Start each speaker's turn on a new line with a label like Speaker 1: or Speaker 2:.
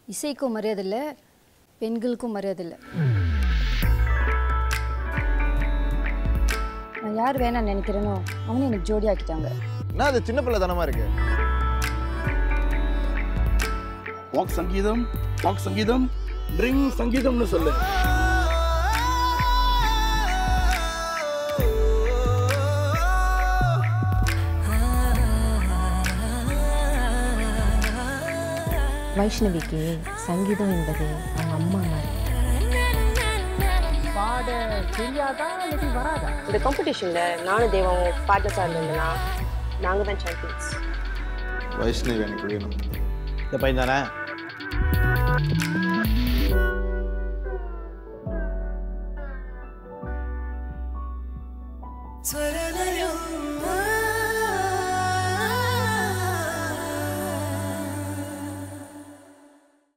Speaker 1: இசைக்கும் மரியாதை இல்லை பெண்களுக்கும் மரியாதை இல்லை நான் யார் வேணாம்னு நினைக்கிறேனோ அவனே எனக்கு ஜோடி ஆக்கிட்டாங்க
Speaker 2: என்ன அது சின்ன பிள்ளை தனமா இருக்கு
Speaker 3: வாக் சங்கீதம் வாக் சங்கீதம் ட்ரிங் சங்கீதம்னு சொல்லு
Speaker 4: வைஷ்ணவிக்கு சங்கீதம் என்பது அவங்க அம்மா மாதிரி
Speaker 5: இந்த காம்படிஷனில் நானும் தேவாவும் பார்ட்னர்ஸாக இருந்தோம்னா நாங்கள் தான் சாம்பியன்ஸ்
Speaker 2: வைஷ்ணவி எனக்கு வேணும்
Speaker 6: இந்த பையன் தானே